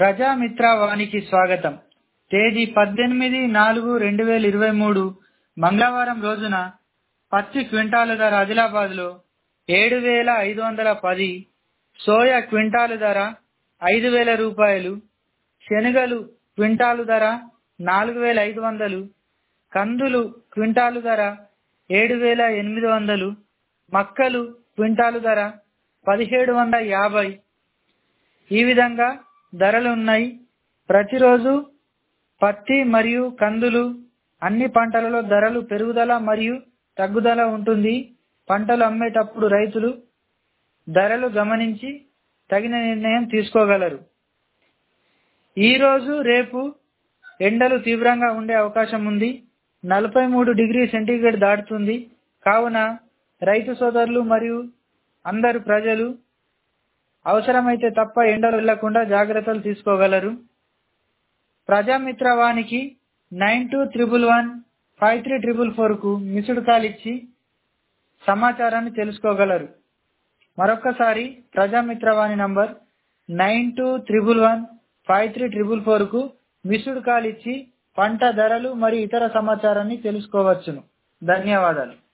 ప్రజామిత్ర వానికి స్వాగతం తేదీ పద్దెనిమిది నాలుగు రెండు వేల ఇరవై మూడు మంగళవారం రోజున పత్తి క్వింటాలు ధర ఆదిలాబాద్లో ఏడు వేల ఐదు వందల పది సోయా క్వింటాలు ధర ఐదు వేల రూపాయలు శనగలు క్వింటాలు ధర నాలుగు వేల ఐదు వందలు కందులు క్వింటాలు ధర ఏడు వేల ఎనిమిది వందలు మక్కలు క్వింటాలు ధర పదిహేడు వందల యాభై ఈ విధంగా ధరలు ఉన్నాయి ప్రతిరోజు పత్తి మరియు కందులు అన్ని పంటలలో ధరలు పెరుగుదల మరియు తగ్గుదల ఉంటుంది పంటలు అమ్మేటప్పుడు రైతులు ధరలు గమనించి తగిన నిర్ణయం తీసుకోగలరు ఈరోజు రేపు ఎండలు తీవ్రంగా ఉండే అవకాశం ఉంది నలభై మూడు డిగ్రీ సెంటీగ్రేడ్ దాటుతుంది కావున రైతు సోదరులు మరియు అందరు ప్రజలు అవసరమైతే తప్ప ఎండలు వెళ్లకుండా జాగ్రత్తలు తీసుకోగలరు ప్రజామిత్ర వానికి nine two triple one five three triple ఫోర్కు మిస్డ్ కాల్ ఇచ్చి సమాచారాన్ని తెలుసుకోగలరు మరొక్కసారి Prajamitra Vani number nine two triple one five three triple ఫోర్కు మిస్డ్ కాల్ ఇచ్చి పంట ధరలు మరియు ఇతర సమాచారాన్ని తెలుసుకోవచ్చును ధన్యవాదాలు